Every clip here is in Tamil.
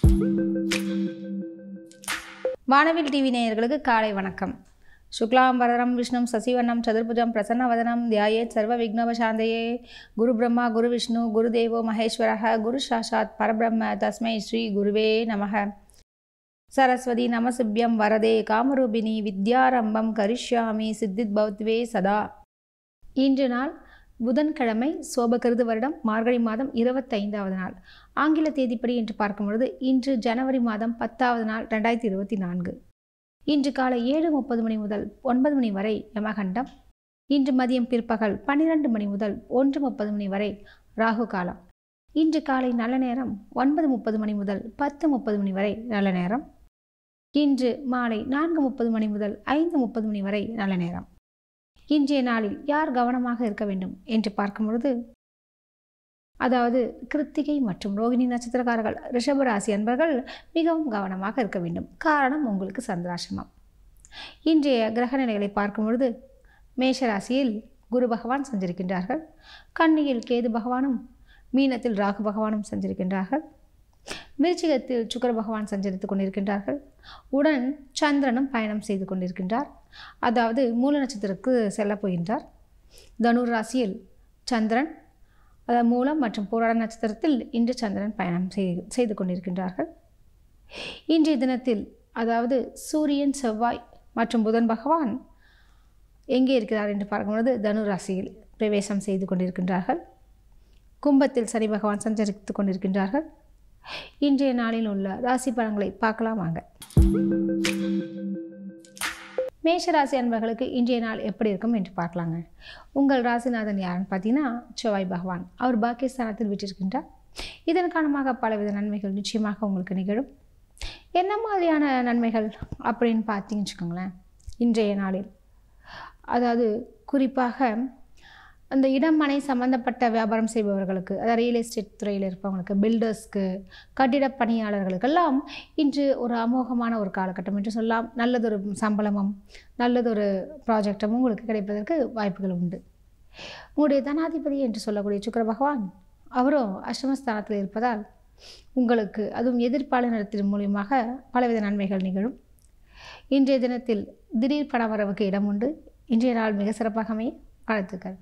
வானவில் டிவி நேயர்களுக்கு காலை வணக்கம் சுக்லாம் வரதரம் விஷ்ணும் சசிவண்ணம் சதுர்புஜம் பிரசன்னவதனம் தியாயேத் சர்வ விக்னவசாந்தையே குரு பிரம்மா குரு விஷ்ணு குரு தேவோ மகேஸ்வரः குரு சாஷாத் பரபிரம்ம தஸ்மை ஸ்ரீ குருவே நமக சரஸ்வதி நமசிவ்யம் வரதே காமரூபிணி வித்யாரம்பம் கரிஷ்யாமி சித்தித் பௌத்வே சதா இன்று நாள் புதன்கிழமை சோபகிருது வருடம் மார்கழி மாதம் இருபத்தைந்தாவது நாள் ஆங்கில தேதிப்படி என்று பார்க்கும் பொழுது இன்று ஜனவரி மாதம் பத்தாவது நாள் ரெண்டாயிரத்தி இருபத்தி நான்கு இன்று காலை ஏழு முப்பது மணி முதல் ஒன்பது மணி வரை யமகண்டம் இன்று மதியம் பிற்பகல் பன்னிரண்டு மணி முதல் ஒன்று முப்பது மணி வரை ராகு காலம் இன்று காலை நல்ல நேரம் ஒன்பது முப்பது மணி முதல் பத்து முப்பது மணி வரை நல்ல நேரம் இன்று மாலை நான்கு முப்பது மணி முதல் ஐந்து முப்பது மணி வரை நல்ல நேரம் இன்றைய நாளில் யார் கவனமாக இருக்க வேண்டும் என்று பார்க்கும் பொழுது அதாவது கிருத்திகை மற்றும் ரோகிணி நட்சத்திரக்காரர்கள் ரிஷபராசி அன்பர்கள் மிகவும் கவனமாக இருக்க வேண்டும் காரணம் உங்களுக்கு சந்திராசிரமம் இன்றைய கிரக நிலைகளை பார்க்கும் பொழுது மேஷராசியில் குரு பகவான் சஞ்சரிக்கின்றார்கள் கன்னியில் கேது பகவானும் மீனத்தில் ராகு பகவானும் சஞ்சரிக்கின்றார்கள் விருச்சிகத்தில் சுக்கர பகவான் சஞ்சரித்துக் கொண்டிருக்கின்றார்கள் உடன் சந்திரனும் பயணம் செய்து கொண்டிருக்கின்றார் அதாவது மூல நட்சத்திரத்துக்கு செல்லப் போகின்றார் தனுர் ராசியில் சந்திரன் அதாவது மூலம் மற்றும் போராட நட்சத்திரத்தில் இன்று சந்திரன் பயணம் செய்து செய்து கொண்டிருக்கின்றார்கள் இன்றைய தினத்தில் அதாவது சூரியன் செவ்வாய் மற்றும் புதன் பகவான் எங்கே இருக்கிறார் என்று பார்க்கும்பொழுது தனு ராசியில் பிரவேசம் செய்து கொண்டிருக்கின்றார்கள் கும்பத்தில் சனி பகவான் சஞ்சரித்து கொண்டிருக்கின்றார்கள் இன்றைய நாளில் உள்ள ராசி பலன்களை பார்க்கலாம் வாங்க மேஷ ராசி அன்பர்களுக்கு இன்றைய நாள் எப்படி இருக்கும் என்று பார்க்கலாங்க உங்கள் ராசிநாதன் யாருன்னு பார்த்தீங்கன்னா செவ்வாய் பகவான் அவர் பாக்கியஸ்தானத்தில் விட்டிருக்கின்றார் இதன் காரணமாக பலவித நன்மைகள் நிச்சயமாக உங்களுக்கு நிகழும் என்ன மாதிரியான நன்மைகள் அப்படின்னு பார்த்தீங்கன்னு வச்சுக்கோங்களேன் இன்றைய நாளில் அதாவது குறிப்பாக அந்த இடம் மனை சம்மந்தப்பட்ட வியாபாரம் செய்பவர்களுக்கு அதாவது ரியல் எஸ்டேட் துறையில் இருப்பவங்களுக்கு பில்டர்ஸ்க்கு கட்டிட பணியாளர்களுக்கெல்லாம் இன்று ஒரு அமோகமான ஒரு காலகட்டம் என்று சொல்லலாம் நல்லதொரு சம்பளமும் நல்லதொரு ப்ராஜெக்டும் உங்களுக்கு கிடைப்பதற்கு வாய்ப்புகள் உண்டு உங்களுடைய தனாதிபதி என்று சொல்லக்கூடிய சுக்கர பகவான் அவரும் அஷ்டமஸ்தானத்தில் இருப்பதால் உங்களுக்கு அதுவும் எதிர்ப்பாளர் மூலியமாக பலவித நன்மைகள் நிகழும் இன்றைய தினத்தில் திடீர் பணவரவுக்கு இடம் உண்டு இன்றைய நாள் மிக சிறப்பாக அமைய வாழ்த்துக்கள்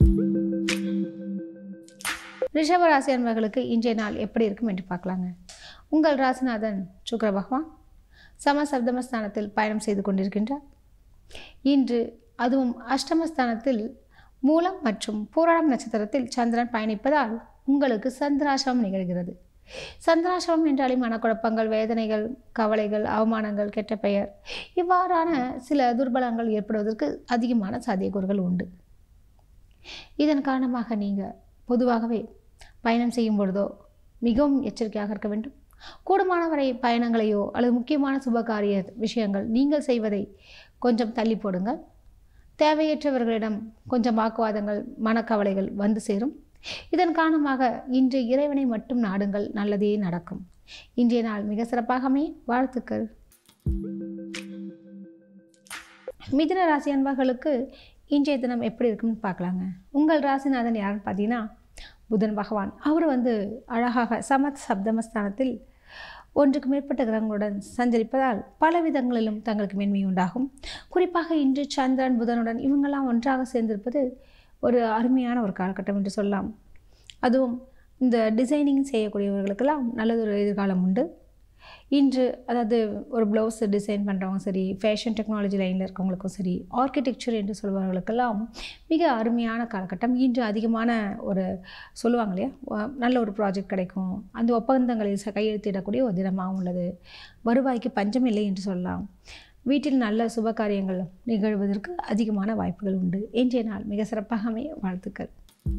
ரிஷபராசி அன்பர்களுக்கு இன்றைய நாள் எப்படி இருக்கும் என்று பார்க்கலாங்க உங்கள் ராசிநாதன் சுக்கர பகவான் சமசப்தமஸ்தானத்தில் பயணம் செய்து கொண்டிருக்கின்றார் இன்று அதுவும் அஷ்டமஸ்தானத்தில் மூலம் மற்றும் பூராடம் நட்சத்திரத்தில் சந்திரன் பயணிப்பதால் உங்களுக்கு சந்திராசிரமம் நிகழ்கிறது சந்திராசிரமம் என்றாலே மனக்குழப்பங்கள் வேதனைகள் கவலைகள் அவமானங்கள் கெட்ட பெயர் இவ்வாறான சில துர்பலங்கள் ஏற்படுவதற்கு அதிகமான சாத்தியக்கூறுகள் உண்டு இதன் காரணமாக நீங்கள் பொதுவாகவே பயணம் செய்யும் பொழுதோ மிகவும் எச்சரிக்கையாக இருக்க வேண்டும் கூடுமானவரை பயணங்களையோ அல்லது முக்கியமான சுபகாரிய விஷயங்கள் நீங்கள் செய்வதை கொஞ்சம் தள்ளி போடுங்கள் தேவையற்றவர்களிடம் கொஞ்சம் வாக்குவாதங்கள் மனக்கவலைகள் வந்து சேரும் இதன் காரணமாக இன்று இறைவனை மட்டும் நாடுங்கள் நல்லதே நடக்கும் இன்றைய நாள் மிக சிறப்பாக அமைய வாழ்த்துக்கள் மிதுன ராசி அன்பர்களுக்கு இன்றைய தினம் எப்படி இருக்குன்னு பார்க்கலாங்க உங்கள் ராசிநாதன் யாருன்னு பார்த்தீங்கன்னா புதன் பகவான் அவர் வந்து அழகாக சமத் சப்தமஸ்தானத்தில் ஒன்றுக்கு மேற்பட்ட கிரகங்களுடன் சஞ்சரிப்பதால் பல விதங்களிலும் தங்களுக்கு மேன்மை உண்டாகும் குறிப்பாக இன்று சந்திரன் புதனுடன் இவங்கெல்லாம் ஒன்றாக சேர்ந்திருப்பது ஒரு அருமையான ஒரு காலகட்டம் என்று சொல்லலாம் அதுவும் இந்த டிசைனிங் செய்யக்கூடியவர்களுக்கெல்லாம் நல்லதொரு எதிர்காலம் உண்டு இன்று அதாவது ஒரு ப்ளவுஸ் டிசைன் பண்ணுறவங்க சரி ஃபேஷன் டெக்னாலஜி லைனில் இருக்கவங்களுக்கும் சரி ஆர்கிடெக்சர் என்று சொல்பவர்களுக்கெல்லாம் மிக அருமையான காலகட்டம் இன்று அதிகமான ஒரு சொல்லுவாங்க இல்லையா வ- நல்ல ஒரு ப்ராஜெக்ட் கிடைக்கும் அந்த ஒப்பந்தங்களில் ச- கையெழுத்திடக்கூடிய ஒரு தினமாகவும் உள்ளது வருவாய்க்கு பஞ்சம் இல்லை என்று சொல்லலாம் வீட்டில் நல்ல சுப காரியங்கள் நிகழ்வதற்கு அதிகமான வாய்ப்புகள் உண்டு இன்றைய நாள் மிக சிறப்பாக அமைய வாழ்த்துக்கள்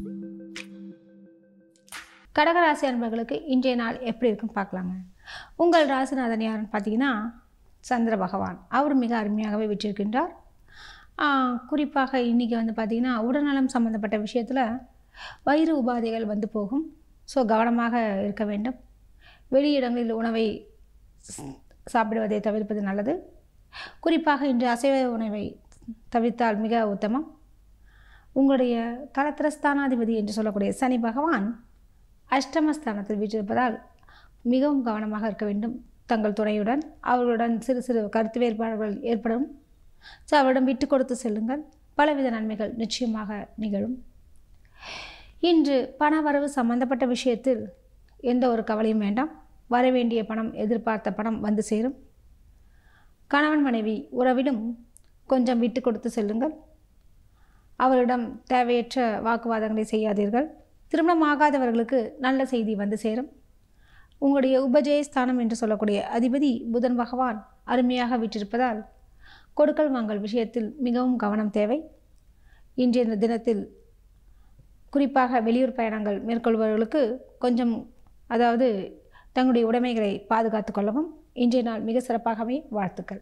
கடகராசி அன்பர்களுக்கு இன்றைய நாள் எப்படி இருக்குன்னு பார்க்கலாங்க உங்கள் ராசிநாதன் யாருன்னு பார்த்தீங்கன்னா சந்திர பகவான் அவர் மிக அருமையாகவே விற்றிருக்கின்றார் ஆஹ், குறிப்பாக இன்றைக்கி வந்து பார்த்திங்கன்னா உடல்நலம் சம்மந்தப்பட்ட விஷயத்தில் வயிறு உபாதைகள் வந்து போகும் ஸோ கவனமாக இருக்க வேண்டும் வெளியிடங்களில் உணவை ஸ்- சாப்பிடுவதை தவிர்ப்பது நல்லது குறிப்பாக இன்று அசைவ உணவை தவிர்த்தால் மிக உத்தமம் உங்களுடைய கலத்திரஸ்தானாதிபதி என்று சொல்லக்கூடிய சனி பகவான் அஷ்டமஸ்தானத்தில் வீற்றிருப்பதால் மிகவும் கவனமாக இருக்க வேண்டும் தங்கள் துணையுடன் அவர்களுடன் சிறு சிறு கருத்து வேறுபாடுகள் ஏற்படும் ஸோ அவரிடம் விட்டு கொடுத்து செல்லுங்கள் பலவித நன்மைகள் நிச்சயமாக நிகழும் இன்று பண வரவு சம்பந்தப்பட்ட விஷயத்தில் எந்த ஒரு கவலையும் வேண்டாம் வர வேண்டிய பணம் எதிர்பார்த்த பணம் வந்து சேரும் கணவன் மனைவி உறவிலும் கொஞ்சம் விட்டு கொடுத்து செல்லுங்கள் அவரிடம் தேவையற்ற வாக்குவாதங்களை செய்யாதீர்கள் திருமணம் ஆகாதவர்களுக்கு நல்ல செய்தி வந்து சேரும் உங்களுடைய உபஜய ஸ்தானம் என்று சொல்லக்கூடிய அதிபதி புதன் பகவான் அருமையாக விட்டிருப்பதால் கொடுக்கல் வாங்கல் விஷயத்தில் மிகவும் கவனம் தேவை இன்றைய தினத்தில் குறிப்பாக வெளியூர் பயணங்கள் மேற்கொள்பவர்களுக்கு கொஞ்சம் அதாவது தங்களுடைய உடைமைகளை பாதுகாத்து கொள்ளவும் இன்றைய நாள் மிக சிறப்பாகவே வாழ்த்துக்கள்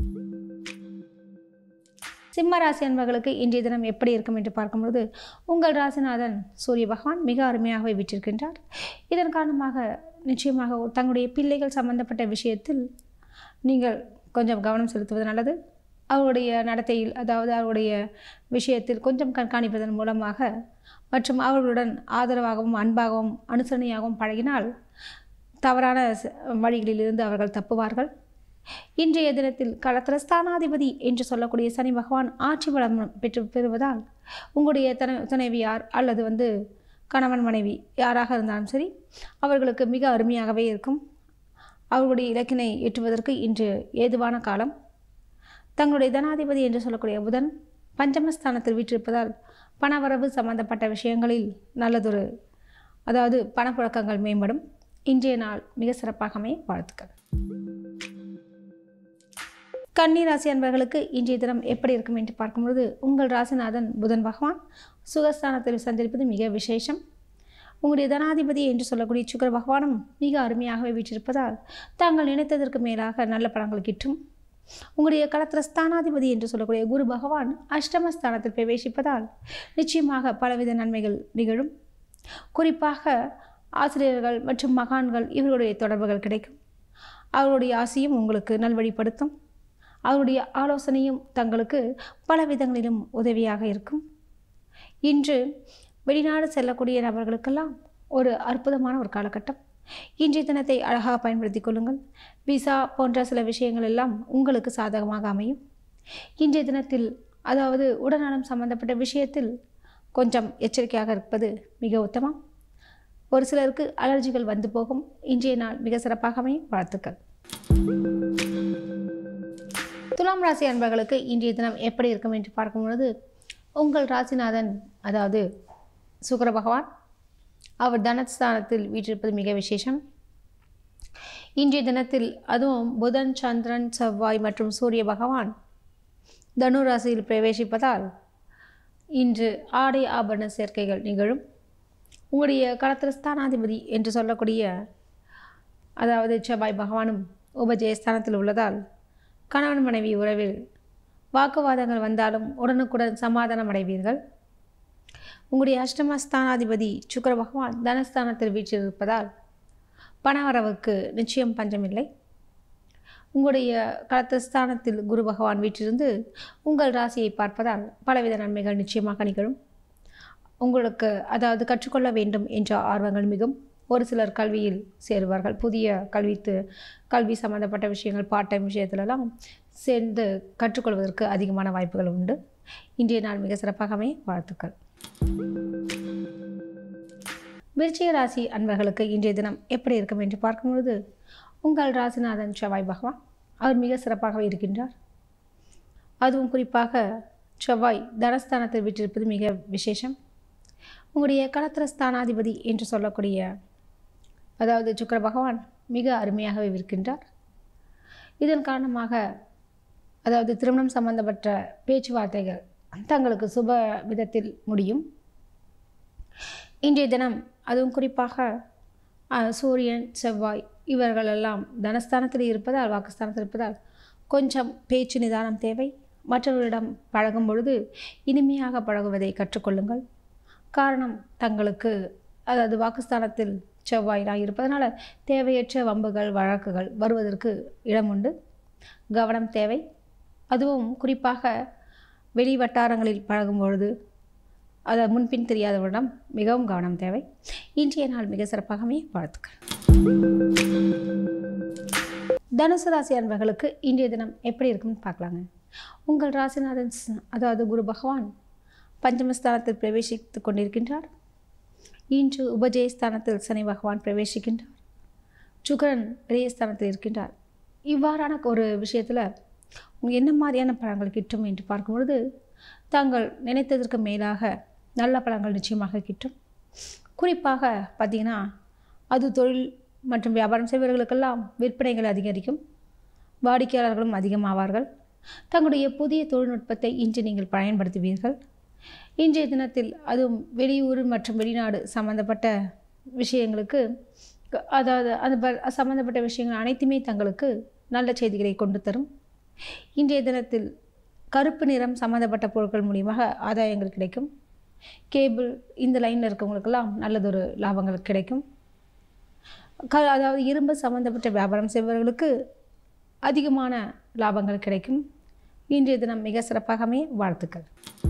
சிம்ம ராசி அன்பர்களுக்கு இன்றைய தினம் எப்படி இருக்கும் என்று பார்க்கும்போது உங்கள் ராசிநாதன் சூரிய பகவான் மிக அருமையாகவே விற்றிருக்கின்றார் இதன் காரணமாக நிச்சயமாக தங்களுடைய பிள்ளைகள் சம்பந்தப்பட்ட விஷயத்தில் நீங்கள் கொஞ்சம் கவனம் செலுத்துவது நல்லது அவருடைய நடத்தையில் அதாவது அவருடைய விஷயத்தில் கொஞ்சம் கண்காணிப்பதன் மூலமாக மற்றும் அவர்களுடன் ஆதரவாகவும் அன்பாகவும் அனுசரணையாகவும் பழகினால் தவறான வழிகளிலிருந்து அவர்கள் தப்புவார்கள் இன்றைய தினத்தில் களத்திர ஸ்தானாதிபதி என்று சொல்லக்கூடிய சனி பகவான் ஆட்சி பலம் பெற்று பெறுவதால் உங்களுடைய துணை துணைவியார் அல்லது வந்து கணவன் மனைவி யாராக இருந்தாலும் சரி அவர்களுக்கு மிக அருமையாகவே இருக்கும் அவர்களுடைய இலக்கினை எட்டுவதற்கு இன்று ஏதுவான காலம் தங்களுடைய தனாதிபதி என்று சொல்லக்கூடிய புதன் பஞ்சமஸ்தானத்தில் வீற்றிருப்பதால் பணவரவு சம்பந்தப்பட்ட விஷயங்களில் நல்லதொரு அதாவது பணப்புழக்கங்கள் மேம்படும் இன்றைய நாள் மிக சிறப்பாகவே வாழ்த்துக்கள் கன்னி ராசி அன்பர்களுக்கு இன்றைய தினம் எப்படி இருக்கும் என்று பார்க்கும்பொழுது உங்கள் ராசிநாதன் புதன் பகவான் சுகஸ்தானத்தில் சந்திருப்பது மிக விசேஷம் உங்களுடைய தனாதிபதி என்று சொல்லக்கூடிய சுக்கர பகவானும் மிக அருமையாகவே வீற்றிருப்பதால் தாங்கள் நினைத்ததற்கு மேலாக நல்ல பலன்கள் கிட்டும் உங்களுடைய களத்திர ஸ்தானாதிபதி என்று சொல்லக்கூடிய குரு பகவான் அஷ்டமஸ்தானத்தில் பிரவேசிப்பதால் நிச்சயமாக பலவித நன்மைகள் நிகழும் குறிப்பாக ஆசிரியர்கள் மற்றும் மகான்கள் இவர்களுடைய தொடர்புகள் கிடைக்கும் அவருடைய ஆசையும் உங்களுக்கு நல்வழிப்படுத்தும் அவருடைய ஆலோசனையும் தங்களுக்கு பல விதங்களிலும் உதவியாக இருக்கும் இன்று வெளிநாடு செல்லக்கூடிய நபர்களுக்கெல்லாம் ஒரு அற்புதமான ஒரு காலகட்டம் இன்றைய தினத்தை அழகாக பயன்படுத்தி கொள்ளுங்கள் விசா போன்ற சில விஷயங்கள் எல்லாம் உங்களுக்கு சாதகமாக அமையும் இன்றைய தினத்தில் அதாவது உடல்நலம் சம்பந்தப்பட்ட விஷயத்தில் கொஞ்சம் எச்சரிக்கையாக இருப்பது மிக உத்தமம் ஒரு சிலருக்கு அலர்ஜிகள் வந்து போகும் இன்றைய நாள் மிக சிறப்பாகவே வாழ்த்துக்கள் துலாம் ராசி அன்பர்களுக்கு இன்றைய தினம் எப்படி இருக்கும் என்று பார்க்கும் பொழுது உங்கள் ராசிநாதன் அதாவது சுக்கர பகவான் அவர் தனஸ்தானத்தில் வீற்றிருப்பது மிக விசேஷம் இன்றைய தினத்தில் அதுவும் புதன் சந்திரன் செவ்வாய் மற்றும் சூரிய பகவான் தனு ராசியில் பிரவேசிப்பதால் இன்று ஆடை ஆபரண சேர்க்கைகள் நிகழும் உங்களுடைய களத்திர ஸ்தானாதிபதி என்று சொல்லக்கூடிய அதாவது செவ்வாய் பகவானும் உபஜயஸ்தானத்தில் உள்ளதால் கணவன் மனைவி உறவில் வாக்குவாதங்கள் வந்தாலும் உடனுக்குடன் சமாதானம் அடைவீர்கள் உங்களுடைய அஷ்டமஸ்தானாதிபதி சுக்கர பகவான் தனஸ்தானத்தில் வீற்றிருப்பதால் பணவரவுக்கு நிச்சயம் பஞ்சமில்லை உங்களுடைய களத்தஸ்தானத்தில் குரு பகவான் வீற்றிருந்து உங்கள் ராசியை பார்ப்பதால் பலவித நன்மைகள் நிச்சயமாக நிகழும் உங்களுக்கு அதாவது கற்றுக்கொள்ள வேண்டும் என்ற ஆர்வங்கள் மிகும் ஒரு சிலர் கல்வியில் சேருவார்கள் புதிய கல்வித்து கல்வி சம்பந்தப்பட்ட விஷயங்கள் பார்ட் டைம் விஷயத்திலெல்லாம் சேர்ந்து கற்றுக்கொள்வதற்கு அதிகமான வாய்ப்புகள் உண்டு இன்றைய நாள் மிக சிறப்பாகவே வாழ்த்துக்கள் விருச்சிக ராசி அன்பர்களுக்கு இன்றைய தினம் எப்படி இருக்கும் என்று பார்க்கும்பொழுது உங்கள் ராசிநாதன் செவ்வாய் பகவான் அவர் மிக சிறப்பாகவே இருக்கின்றார் அதுவும் குறிப்பாக செவ்வாய் தனஸ்தானத்தில் விட்டிருப்பது மிக விசேஷம் உங்களுடைய களத்திர ஸ்தானாதிபதி என்று சொல்லக்கூடிய அதாவது சுக்கர பகவான் மிக அருமையாகவே இருக்கின்றார் இதன் காரணமாக அதாவது திருமணம் சம்பந்தப்பட்ட பேச்சுவார்த்தைகள் தங்களுக்கு சுப விதத்தில் முடியும் இன்றைய தினம் அதுவும் குறிப்பாக அஹ், சூரியன் செவ்வாய் இவர்களெல்லாம் தனஸ்தானத்தில் இருப்பதால் வாக்குஸ்தானத்தில் இருப்பதால் கொஞ்சம் பேச்சு நிதானம் தேவை மற்றவர்களிடம் பழகும் பொழுது இனிமையாக பழகுவதை கற்றுக்கொள்ளுங்கள் காரணம் தங்களுக்கு அதாவது வாக்குஸ்தானத்தில் செவ்வாயிலாக இருப்பதனால தேவையற்ற வம்புகள் வழக்குகள் வருவதற்கு இடம் உண்டு கவனம் தேவை அதுவும் குறிப்பாக வெளி வட்டாரங்களில் பழகும் பொழுது அதை முன்பின் தெரியாதவரிடம் மிகவும் கவனம் தேவை இன்றைய நாள் மிக சிறப்பாகவே வாழ்த்துக்கள் தனுசு ராசி அன்பர்களுக்கு இன்றைய தினம் எப்படி இருக்குன்னு பார்க்கலாங்க உங்கள் ராசிநாதன் ஸ்- அதாவது குரு பகவான் பஞ்சமஸ்தானத்தில் பிரவேசித்து கொண்டிருக்கின்றார் இன்று உபஜயஸ்தானத்தில் சனி பகவான் பிரவேசிக்கின்றார் சுக்கிரன் விரயஸ்தானத்தில் இருக்கின்றார் இவ்வாறான ஒரு விஷயத்தில் உங்களுக்கு என்ன மாதிரியான பலன்கள் கிட்டும் என்று பார்க்கும் பொழுது தாங்கள் நினைத்ததற்கு மேலாக நல்ல பலன்கள் நிச்சயமாக கிட்டும் குறிப்பாக பார்த்தீங்கன்னா அது தொழில் மற்றும் வியாபாரம் செய்பவர்களுக்கெல்லாம் விற்பனைகள் அதிகரிக்கும் வாடிக்கையாளர்களும் அதிகமாவார்கள் தங்களுடைய புதிய தொழில்நுட்பத்தை இன்று நீங்கள் பயன்படுத்துவீர்கள் இன்றைய தினத்தில் அதுவும் வெளியூர் மற்றும் வெளிநாடு சம்பந்தப்பட்ட விஷயங்களுக்கு க- அதாவது அது ப- சம்பந்தப்பட்ட விஷயங்கள் அனைத்துமே தங்களுக்கு நல்ல செய்திகளை கொண்டு தரும் இன்றைய தினத்தில் கருப்பு நிறம் சம்பந்தப்பட்ட பொருட்கள் மூலியமாக ஆதாயங்கள் கிடைக்கும் கேபிள் இந்த லைனில் இருக்கவங்களுக்கெல்லாம் நல்லதொரு லாபங்கள் கிடைக்கும் க அதாவது இரும்பு சம்பந்தப்பட்ட வியாபாரம் செய்பவர்களுக்கு அதிகமான லாபங்கள் கிடைக்கும் இன்றைய தினம் மிக சிறப்பாகவே வாழ்த்துக்கள்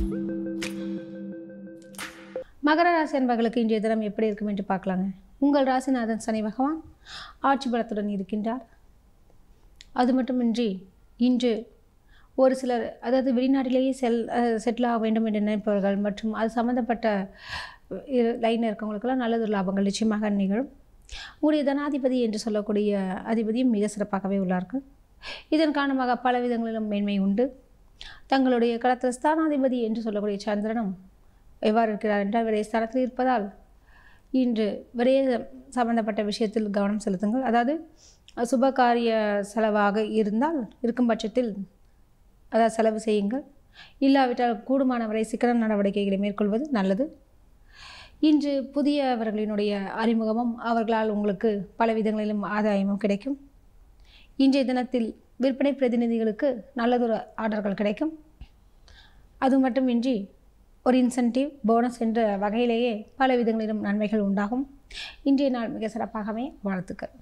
மகர ராசி என்பவர்களுக்கு இன்றைய தினம் எப்படி இருக்கும் என்று பார்க்கலாங்க உங்கள் ராசிநாதன் சனி பகவான் ஆட்சி பலத்துடன் இருக்கின்றார் அது மட்டுமின்றி இன்று ஒரு சிலர் அதாவது வெளிநாட்டிலேயே செல் செட்டில் ஆக வேண்டும் என்று நினைப்பவர்கள் மற்றும் அது சம்மந்தப்பட்ட லைனில் இருக்கவங்களுக்கெல்லாம் நல்லதொரு லாபங்கள் நிச்சயமாக நிகழும் உங்களுடைய தனாதிபதி என்று சொல்லக்கூடிய அதிபதியும் மிக சிறப்பாகவே உள்ளார்கள் இதன் காரணமாக பல விதங்களிலும் மேன்மை உண்டு தங்களுடைய களத்தில் ஸ்தானாதிபதி என்று சொல்லக்கூடிய சந்திரனும் எவ்வாறு இருக்கிறார் என்றால் விரைய ஸ்தானத்தில் இருப்பதால் இன்று விரைய சம்பந்தப்பட்ட விஷயத்தில் கவனம் செலுத்துங்கள் அதாவது சுபகாரிய செலவாக இருந்தால் இருக்கும் பட்சத்தில் அதாவது செலவு செய்யுங்கள் இல்லாவிட்டால் கூடுமானவரை சிக்கன நடவடிக்கைகளை மேற்கொள்வது நல்லது இன்று புதியவர்களினுடைய அறிமுகமும் அவர்களால் உங்களுக்கு பல விதங்களிலும் ஆதாயமும் கிடைக்கும் இன்றைய தினத்தில் விற்பனை பிரதிநிதிகளுக்கு நல்லதொரு ஆர்டர்கள் கிடைக்கும் அது மட்டுமின்றி ஒரு இன்சென்டிவ் போனஸ் என்ற வகையிலேயே பல விதங்களிலும் நன்மைகள் உண்டாகும் இன்றைய நாள் மிக சிறப்பாகவே வாழ்த்துக்கள்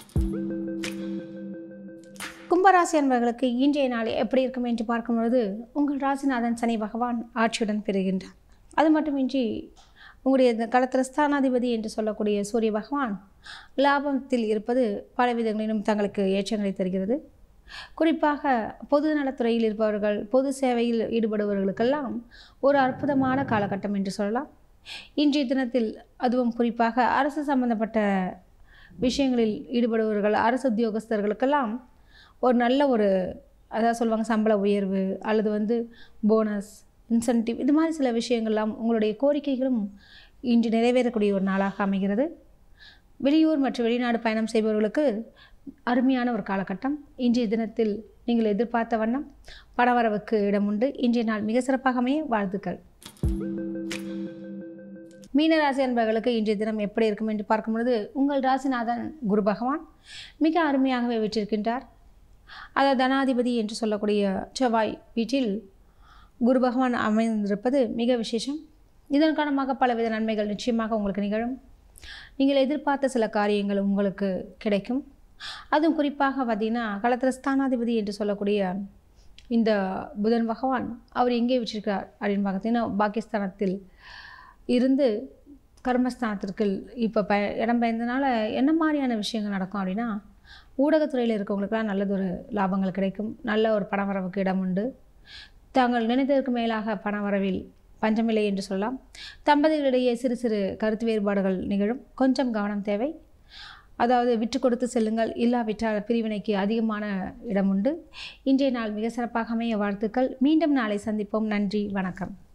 கும்பராசி அன்பர்களுக்கு இன்றைய நாள் எப்படி இருக்கும் என்று பார்க்கும் பொழுது உங்கள் ராசிநாதன் சனி பகவான் ஆட்சியுடன் பெறுகின்றார் அது மட்டுமின்றி உங்களுடைய இந்த களத்தில் ஸ்தானாதிபதி என்று சொல்லக்கூடிய சூரிய பகவான் லாபத்தில் இருப்பது பல விதங்களிலும் தங்களுக்கு ஏற்றங்களை தருகிறது குறிப்பாக பொது நலத்துறையில் இருப்பவர்கள் பொது சேவையில் ஈடுபடுபவர்களுக்கெல்லாம் ஒரு அற்புதமான காலகட்டம் என்று சொல்லலாம் இன்றைய தினத்தில் அதுவும் குறிப்பாக அரசு சம்பந்தப்பட்ட விஷயங்களில் ஈடுபடுபவர்கள் அரசு உத்தியோகஸ்தர்களுக்கெல்லாம் ஒரு நல்ல ஒரு அதாவது சொல்லுவாங்க சம்பள உயர்வு அல்லது வந்து போனஸ் இன்சென்டிவ் இது மாதிரி சில விஷயங்கள்லாம் உங்களுடைய கோரிக்கைகளும் இன்று நிறைவேறக்கூடிய ஒரு நாளாக அமைகிறது வெளியூர் மற்றும் வெளிநாடு பயணம் செய்பவர்களுக்கு அருமையான ஒரு காலகட்டம் இன்றைய தினத்தில் நீங்கள் எதிர்பார்த்த வண்ணம் பணவரவுக்கு இடம் உண்டு இன்றைய நாள் மிக சிறப்பாகவே வாழ்த்துக்கள் மீனராசி அன்பர்களுக்கு இன்றைய தினம் எப்படி இருக்கும் என்று பார்க்கும் பொழுது உங்கள் ராசிநாதன் குரு பகவான் மிக அருமையாகவே விற்றிருக்கின்றார் அதாவது தனாதிபதி என்று சொல்லக்கூடிய செவ்வாய் வீட்டில் குரு பகவான் அமைந்திருப்பது மிக விசேஷம் இதன் காரணமாக பலவித நன்மைகள் நிச்சயமாக உங்களுக்கு நிகழும் நீங்கள் எதிர்பார்த்த சில காரியங்கள் உங்களுக்கு கிடைக்கும் அதுவும் குறிப்பாக பார்த்தீங்கன்னா களத்தில் ஸ்தானாதிபதி என்று சொல்லக்கூடிய இந்த புதன் பகவான் அவர் எங்கே வச்சிருக்கிறார் அப்படின்னு பார்த்தீங்கன்னா பாகிஸ்தானத்தில் இருந்து கர்மஸ்தானத்திற்கு இப்போ ப இடம் பெயர்ந்தனால என்ன மாதிரியான விஷயங்கள் நடக்கும் அப்படின்னா ஊடகத்துறையில் இருக்கவங்களுக்கெல்லாம் நல்லதொரு லாபங்கள் கிடைக்கும் நல்ல ஒரு பணவரவுக்கு இடம் உண்டு தாங்கள் நினைத்ததற்கு மேலாக பணவரவில் பஞ்சமில்லை என்று சொல்லலாம் தம்பதிகளிடையே சிறு சிறு கருத்து வேறுபாடுகள் நிகழும் கொஞ்சம் கவனம் தேவை அதாவது விட்டு கொடுத்து செல்லுங்கள் இல்லாவிட்டால் பிரிவினைக்கு அதிகமான இடம் உண்டு இன்றைய நாள் மிக சிறப்பாக அமைய வாழ்த்துக்கள் மீண்டும் நாளை சந்திப்போம் நன்றி வணக்கம்